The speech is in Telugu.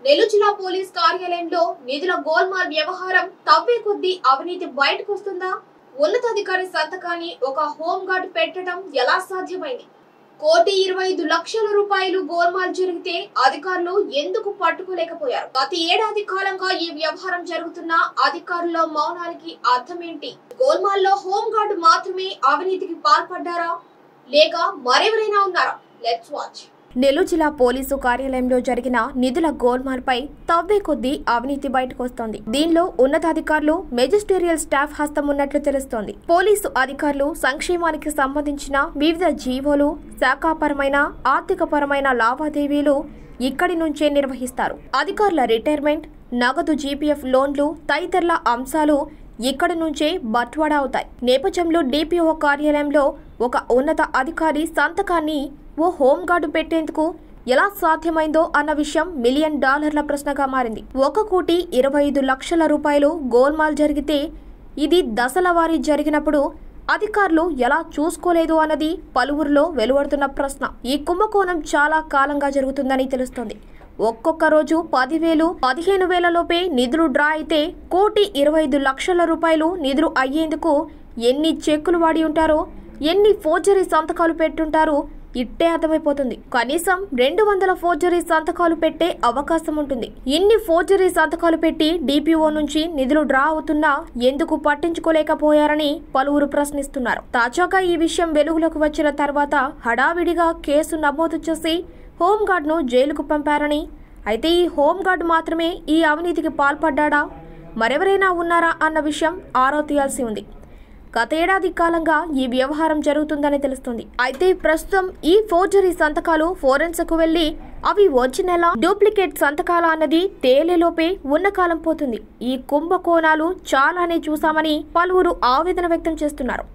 నెల్లూరు జిల్లా పోలీస్ కార్యాలయంలో నిధుల గోల్మాల్ వ్యవహారం తవ్వే కొద్దీ అవినీతి బయటకు వస్తుందా ఉన్నతాధికారి సంతకాన్ని ఒక హోంగార్డ్ పెట్టడం ఎలా సాధ్యమైంది కోటి ఇరవై ఐదు లక్షల రూపాయలు గోల్మాల్ జరిగితే అధికారులు ఎందుకు పట్టుకోలేకపోయారు గత ఏడాది కాలంగా ఈ వ్యవహారం జరుగుతున్న అధికారుల మౌనానికి అర్థమేంటి గోల్మాల్లో హోంగార్డ్ మాత్రమే అవినీతికి పాల్పడ్డారా లేక మరెవరైనా ఉన్నారా లెట్స్ వాచ్ నెల్లూరు జిల్లా పోలీసు కార్యాలయంలో జరిగిన నిధుల గోల్మాల్పై తవ్వే కొద్దీ అవినీతి బయటకొస్తోంది దీనిలో ఉన్నతాధికారులు మెజిస్టేరియల్ స్టాఫ్ హస్తం ఉన్నట్లు తెలుస్తోంది పోలీసు అధికారులు సంక్షేమానికి సంబంధించిన వివిధ జీవోలు శాఖాపరమైన ఆర్థికపరమైన లావాదేవీలు ఇక్కడి నుంచే నిర్వహిస్తారు అధికారుల రిటైర్మెంట్ నగదు జీపీఎఫ్ లోన్లు తదితరుల అంశాలు ఇక్కడి నుంచే బట్వాడా అవుతాయి నేపథ్యంలో డిపిఓ కార్యాలయంలో ఒక ఉన్నత అధికారి సంతకాన్ని ఓ హోంగార్డు పెట్టేందుకు ఎలా సాధ్యమైందో అన్న విషయం మిలియన్ డాలర్ల ప్రశ్నగా మారింది ఒక కోటి ఇరవై ఐదు లక్షల రూపాయలు గోల్మాల్ జరిగితే ఇది దశల వారీ జరిగినప్పుడు అధికారులు ఎలా చూసుకోలేదు అన్నది పలువురిలో వెలువడుతున్న ప్రశ్న ఈ కుంభకోణం చాలా కాలంగా జరుగుతుందని తెలుస్తోంది ఒక్కొక్క రోజు పదివేలు పదిహేను వేల లోపే నిధులు డ్రా అయితే కోటి ఇరవై ఐదు లక్షల రూపాయలు నిధులు అయ్యేందుకు ఎన్ని చెక్కులు వాడి ఉంటారో ఎన్ని ఫోర్జరీ సంతకాలు పెట్టుంటారో ఇట్టే అర్థమైపోతుంది కనీసం రెండు వందల ఫోర్జరీ సంతకాలు పెట్టే అవకాశం ఉంటుంది ఇన్ని ఫోర్జరీ సంతకాలు పెట్టి డిపిఓ నుంచి నిధులు డ్రా అవుతున్నా ఎందుకు పట్టించుకోలేకపోయారని పలువురు ప్రశ్నిస్తున్నారు తాజాగా ఈ విషయం వెలుగులోకి వచ్చిన తర్వాత హడావిడిగా కేసు నమోదు చేసి హోంగార్డ్ను జైలుకు పంపారని అయితే ఈ హోంగార్డ్ మాత్రమే ఈ అవినీతికి పాల్పడ్డా మరెవరైనా ఉన్నారా అన్న విషయం ఆరా తీయాల్సి ఉంది గత ఏడాది కాలంగా ఈ వ్యవహారం జరుగుతుందని తెలుస్తుంది అయితే ప్రస్తుతం ఈ ఫోర్జరీ సంతకాలు ఫోరెన్సిక్ వెళ్లి అవి ఒరిజినలా డూప్లికేట్ సంతకాల అన్నది తేలేలోపే ఉన్న కాలం పోతుంది ఈ కుంభకోణాలు చాలానే చూశామని పలువురు ఆవేదన వ్యక్తం చేస్తున్నారు